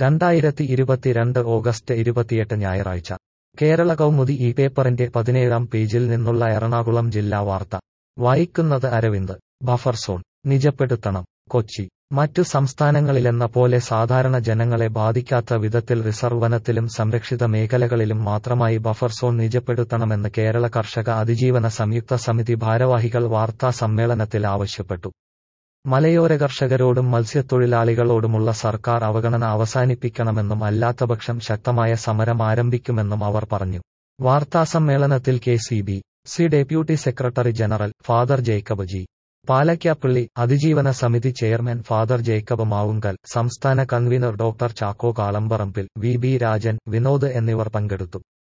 രണ്ടായിരത്തി ഇരുപത്തിരണ്ട് ഓഗസ്റ്റ് ഇരുപത്തിയെട്ട് ഞായറാഴ്ച കേരള കൗമുദി ഈ പേപ്പറിന്റെ പതിനേഴാം പേജിൽ നിന്നുള്ള എറണാകുളം ജില്ലാ വാർത്ത വായിക്കുന്നത് അരവിന്ദ് ബഫർ സോൺ നിജപ്പെടുത്തണം കൊച്ചി മറ്റു സംസ്ഥാനങ്ങളിലെന്ന പോലെ സാധാരണ ജനങ്ങളെ ബാധിക്കാത്ത വിധത്തിൽ റിസർവ് വനത്തിലും സംരക്ഷിത മേഖലകളിലും മാത്രമായി ബഫർ സോൺ നിജപ്പെടുത്തണമെന്ന് കേരള കർഷക അതിജീവന സംയുക്ത സമിതി ഭാരവാഹികൾ വാർത്താ സമ്മേളനത്തിൽ ആവശ്യപ്പെട്ടു മലയോര കർഷകരോടും മത്സ്യത്തൊഴിലാളികളോടുമുള്ള സർക്കാർ അവഗണന അവസാനിപ്പിക്കണമെന്നും അല്ലാത്തപക്ഷം ശക്തമായ സമരം ആരംഭിക്കുമെന്നും അവർ പറഞ്ഞു വാർത്താസമ്മേളനത്തിൽ K C B C deputy secretary general father Jacob G Palakkappally അതിജീവന സമിതി ചെയർമാൻ ഫാദർ ജേക്കബ് മാവുങ്കൽ സംസ്ഥാന convener doctor Chacko Kalamparambil V B Rajan Vinod എന്നിവർ പങ്കെടുത്തു